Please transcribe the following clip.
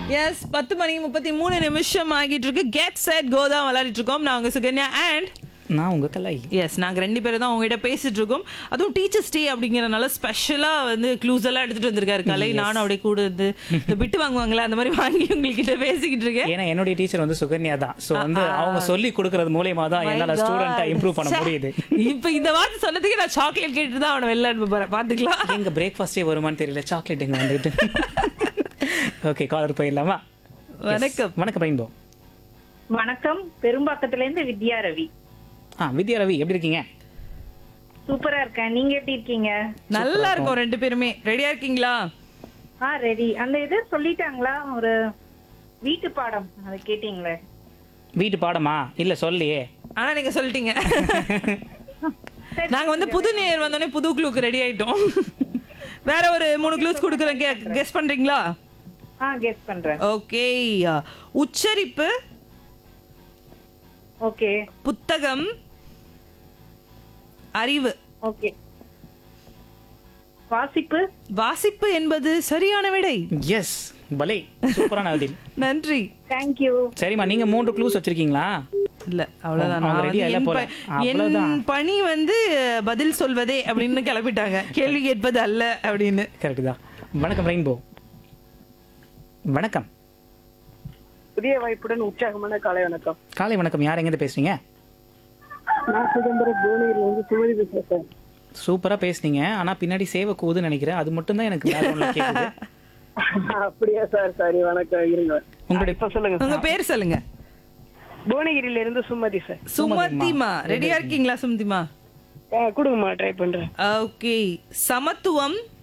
S பத்து மணி முப்பத்தி மூணு நிமிஷம் ஆகிட்டு இருக்கு கெட் செட் கோ தான் விளையாடிட்டு இருக்கோம் நான் உங்க சுகன்யா அண்ட் நான் உங்க கலை எஸ் நாங்க ரெண்டு பேரும் தான் உங்ககிட்ட பேசிட்டு இருக்கோம் அதுவும் டீச்சர்ஸ் டே அப்படிங்கறதுனால ஸ்பெஷலா வந்து க்ளூஸ் எல்லாம் எடுத்துட்டு வந்திருக்காரு கலை நானும் அப்படியே கூட இருந்து இந்த பிட்டு வாங்குவாங்களே அந்த மாதிரி வாங்கி உங்ககிட்ட பேசிக்கிட்டு இருக்கேன் ஏன்னா என்னுடைய டீச்சர் வந்து சுகன்யா தான் சோ வந்து அவங்க சொல்லி கொடுக்கறது மூலியமா தான் என்னால ஸ்டூடெண்டா இம்ப்ரூவ் பண்ண முடியுது இப்ப இந்த வார்த்தை சொன்னதுக்கு நான் சாக்லேட் கேட்டு தான் அவனை வெளில அனுப்ப போறேன் பாத்துக்கலாம் எங்க பிரேக்ஃபாஸ்டே வருமான்னு தெரியல சாக்லேட் எங்க வந்துட்டு ஓகே காலர் போயிடலாமா வணக்கம் வணக்கம் ரெயின்போ வணக்கம் பெரும்பாக்கத்துல இருந்து வித்யா ரவி ஆ வித்யா ரவி எப்படி இருக்கீங்க சூப்பரா இருக்கேன் நீங்க எப்படி இருக்கீங்க நல்லா இருக்கும் ரெண்டு பேருமே ரெடியா இருக்கீங்களா ஆ ரெடி அந்த இது சொல்லிட்டாங்களா ஒரு வீட்டு பாடம் அதை கேட்டீங்களே வீட்டு பாடமா இல்ல சொல்லியே ஆனா நீங்க சொல்லிட்டீங்க நாங்க வந்து புது நேர் வந்தோடனே புது க்ளூக்கு ரெடி ஆயிட்டோம் வேற ஒரு மூணு க்ளூஸ் கொடுக்குறேன் கெஸ் பண்றீங்களா ஆ கெஸ் பண்றேன் ஓகே உச்சரிப்பு ஓகே புத்தகம் அறிவு ஓகே வாசிப்பு வாசிப்பு என்பது சரியான விடை எஸ் பலே சூப்பரான பதில் நன்றி தேங்க்யூ சரிம்மா நீங்க மூன்று க்ளூஸ் வச்சிருக்கீங்களா இல்ல அவ்வளவுதான் அவங்க நான் ready வந்து ஆ இல்ல என் போல. ப- என் அவ்வளவுதான். பணி வந்து பதில் சொல்வதே அப்படின்னு கிளப்பிட்டாங்க கேள்வி கேட்பது அல்ல அப்படின்னு கரெக்ட் தான் வணக்கம் ரெயின்போ வணக்கம் புதிய வாய்ப்புடன் உற்சாகமான காலை வணக்கம் காலை வணக்கம் யார் எங்கிருந்து பேசுறீங்க நான் சிதம்பரம் புவனகிரில இருந்து சுமதி பேசுறேன் சார் சூப்பரா பேசுனீங்க ஆனா பின்னாடி சேவை கூதுன்னு நினைக்கிறேன் அது மட்டும் தான் எனக்கு background ல கேக்குது அப்படியா சார் சரி வணக்கம் இருங்க உங்களுடைய இப்ப சொல்லுங்க உங்க பேர் சொல்லுங்க புவனகிரியில இருந்து சுமதி சார் சுமதிமா ரெடியா இருக்கீங்களா சுமதிமா ஆ, கொடுங்கம்மா ட்ரை பண்றேன் ஓகே சமத்துவம்